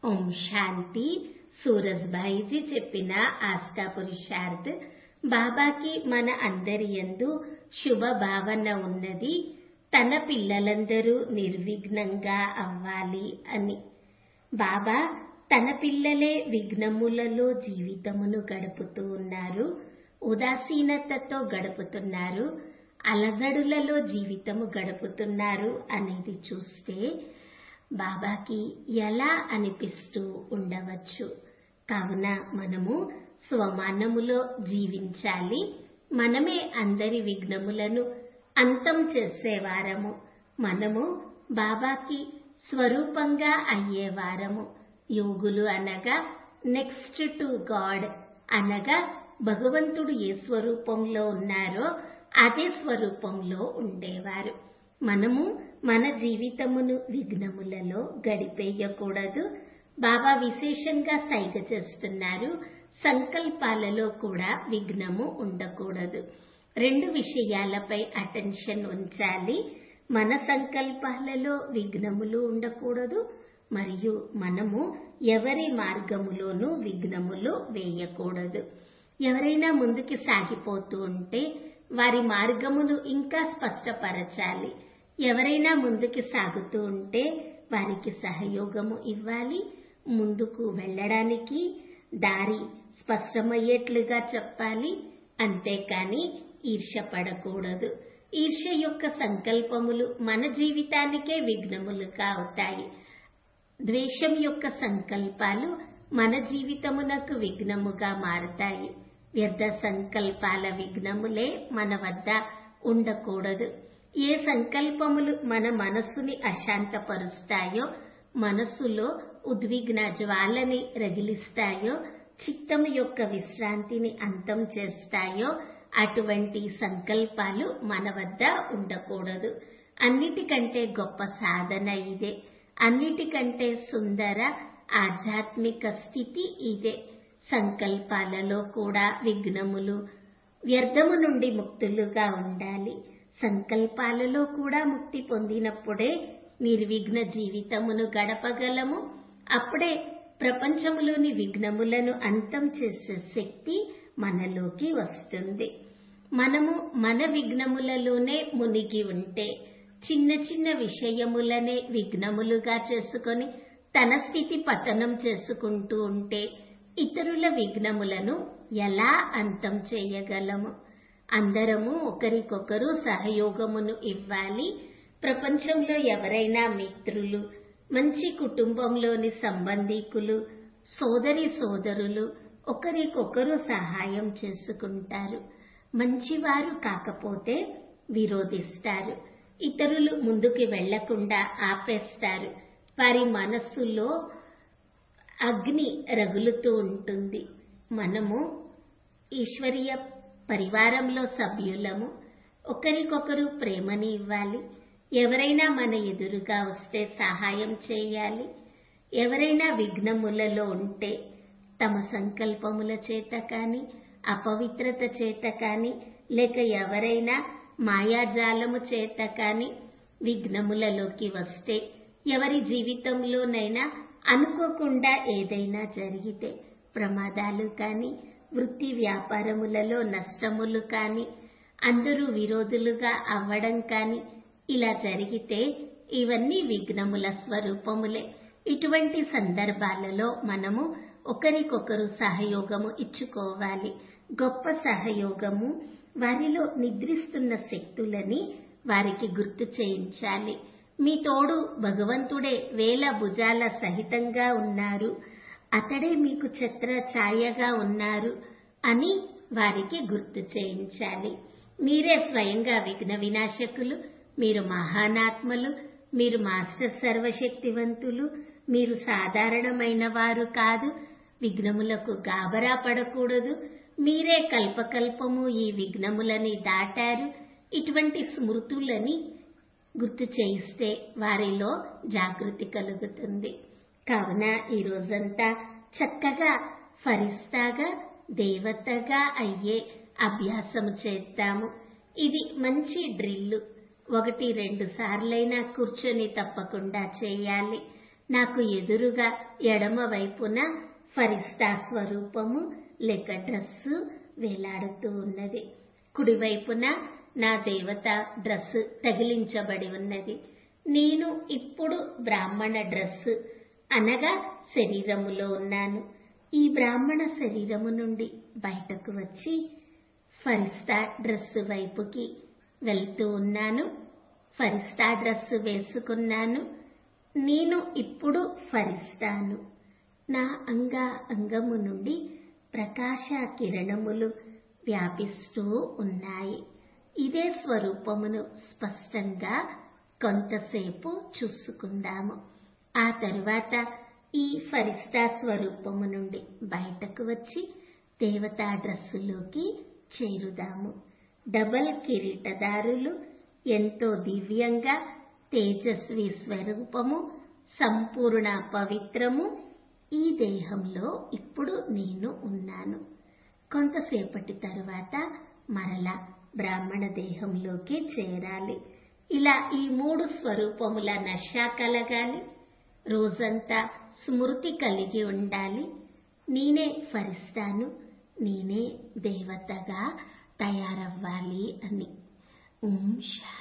ఓం శాంతి సూరజ్భాయిజీ చెప్పిన ఆస్కా పురుషార్థ్ బాబాకి మన అందరి యందు శుభ భావన ఉన్నది తన పిల్లలందరూ నిర్విఘ్నంగా అవ్వాలి అని బాబా తన పిల్లలే విఘ్నములలో జీవితమును గడుపుతూ ఉన్నారు ఉదాసీనతతో గడుపుతున్నారు అలజడులలో జీవితము గడుపుతున్నారు అనేది చూస్తే బాబాకి ఎలా అనిపిస్తూ ఉండవచ్చు కావున మనము స్వమానములో జీవించాలి మనమే అందరి విఘ్నములను అంతం చేసేవారము మనము బాబాకి స్వరూపంగా అయ్యేవారము యోగులు అనగా నెక్స్ట్ టు గాడ్ అనగా భగవంతుడు ఏ స్వరూపంలో ఉన్నారో అదే స్వరూపంలో ఉండేవారు మనము మన జీవితమును విఘ్నములలో గడిపేయకూడదు బాబా విశేషంగా సైగ చేస్తున్నారు సంకల్పాలలో కూడా విఘ్నము ఉండకూడదు రెండు విషయాలపై అటెన్షన్ ఉంచాలి మన సంకల్పాలలో విఘ్నములు ఉండకూడదు మరియు మనము ఎవరి మార్గములోనూ విఘ్నములు వేయకూడదు ఎవరైనా ముందుకి సాగిపోతూ ఉంటే వారి మార్గమును ఇంకా స్పష్టపరచాలి ఎవరైనా ముందుకి సాగుతూ ఉంటే వారికి సహయోగము ఇవ్వాలి ముందుకు వెళ్ళడానికి దారి స్పష్టమయ్యేట్లుగా చెప్పాలి అంతేకాని ఈర్ష్య పడకూడదు ఈర్ష్య యొక్క సంకల్పములు మన జీవితానికే విఘ్నములుగా అవుతాయి ద్వేషం యొక్క సంకల్పాలు మన జీవితమునకు విఘ్నముగా మారతాయి వ్యర్థ సంకల్పాల విఘ్నములే మన వద్ద ఉండకూడదు ఏ సంకల్పములు మన మనస్సుని అశాంతపరుస్తాయో మనస్సులో ఉద్విగ్న జ్వాలని రగిలిస్తాయో చిత్తము యొక్క విశ్రాంతిని అంతం చేస్తాయో అటువంటి సంకల్పాలు మన వద్ద ఉండకూడదు అన్నిటికంటే గొప్ప సాధన ఇదే అన్నిటికంటే సుందర ఆధ్యాత్మిక స్థితి ఇదే సంకల్పాలలో కూడా విఘ్నములు వ్యర్థము నుండి ముక్తులుగా ఉండాలి సంకల్పాలలో కూడా ముక్తి పొందినప్పుడే నిర్విఘ్న జీవితమును గడపగలము అప్పుడే ప్రపంచములోని విఘ్నములను అంతం చేసే శక్తి మనలోకి వస్తుంది మనము మన విఘ్నములలోనే మునిగి ఉంటే చిన్న చిన్న విషయములనే విఘ్నములుగా చేసుకొని తన స్థితి పతనం చేసుకుంటూ ఉంటే ఇతరుల విఘ్నములను ఎలా అంతం చేయగలము అందరము ఒకరికొకరు సహయోగమును ఇవ్వాలి ప్రపంచంలో ఎవరైనా మిత్రులు మంచి కుటుంబంలోని సంబంధీకులు సోదరి సోదరులు ఒకరికొకరు సహాయం చేసుకుంటారు మంచివారు కాకపోతే విరోధిస్తారు ఇతరులు ముందుకు వెళ్లకుండా ఆపేస్తారు వారి మనస్సులో అగ్ని రగులుతూ ఉంటుంది మనము ఈశ్వరీయ పరివారంలో సభ్యులము ఒకరికొకరు ప్రేమని ఇవ్వాలి ఎవరైనా మన ఎదురుగా వస్తే సహాయం చేయాలి ఎవరైనా విఘ్నములలో ఉంటే తమ సంకల్పముల చేత కాని అపవిత్రత చేత కాని లేక ఎవరైనా మాయాజాలము చేత కాని విఘ్నములలోకి వస్తే ఎవరి జీవితంలోనైనా అనుకోకుండా ఏదైనా జరిగితే ప్రమాదాలు కాని వృత్తి వ్యాపారములలో నష్టములు కాని అందరూ విరోధులుగా అవ్వడం కాని ఇలా జరిగితే ఇవన్నీ విఘ్నముల స్వరూపములే ఇటువంటి సందర్భాలలో మనము ఒకరికొకరు సహయోగము ఇచ్చుకోవాలి గొప్ప సహయోగము వారిలో నిద్రిస్తున్న శక్తులని వారికి గుర్తు చేయించాలి మీ తోడు భగవంతుడే వేల భుజాల సహితంగా ఉన్నారు అతడే మీకు ఛత్ర ఛాయగా ఉన్నారు అని వారికి గుర్తు చేయించాలి మీరే స్వయంగా విఘ్న వినాశకులు మీరు మహానాత్మలు మీరు మాస్టర్ సర్వశక్తివంతులు మీరు సాధారణమైన వారు కాదు విఘ్నములకు గాబరా పడకూడదు మీరే కల్పకల్పము ఈ విఘ్నములని దాటారు ఇటువంటి స్మృతులని గుర్తు చేయిస్తే వారిలో జాగృతి కలుగుతుంది కావున ఈ రోజంతా చక్కగా ఫరిస్తాగా దేవతగా అయ్యే అభ్యాసము చేద్దాము ఇది మంచి డ్రిల్లు ఒకటి రెండు సార్లైనా కూర్చొని తప్పకుండా చేయాలి నాకు ఎదురుగా ఎడమ వైపున ఫరిస్తా స్వరూపము లేక డ్రస్సు వేలాడుతూ ఉన్నది కుడివైపున నా దేవత డ్రెస్ తగిలించబడి ఉన్నది నేను ఇప్పుడు బ్రాహ్మణ డ్రెస్ అనగా శరీరములో ఉన్నాను ఈ బ్రాహ్మణ శరీరము నుండి బయటకు వచ్చి ఫరిస్తా డ్రెస్ వైపుకి వెళ్తూ ఉన్నాను ఫరిస్తా డ్రెస్ వేసుకున్నాను నేను ఇప్పుడు ఫరిస్తాను నా అంగ అంగము నుండి ప్రకాశ కిరణములు వ్యాపిస్తూ ఉన్నాయి ఇదే స్వరూపమును స్పష్టంగా కొంతసేపు చూసుకుందాము ఆ తరువాత ఈ ఫరిస్తా స్వరూపము నుండి బయటకు వచ్చి దేవతా డ్రస్సులోకి చేరుదాము డబల్ కిరీటదారులు ఎంతో దివ్యంగా తేజస్వి స్వరూపము సంపూర్ణ పవిత్రము ఈ దేహంలో ఇప్పుడు నేను ఉన్నాను కొంతసేపటి తరువాత మరలా బ్రాహ్మణ దేహంలోకి చేరాలి ఇలా ఈ మూడు స్వరూపముల నశ కలగాలి రోజంతా స్మృతి కలిగి ఉండాలి నేనే ఫరిస్తాను నేనే దేవతగా తయారవ్వాలి అని ఓం శా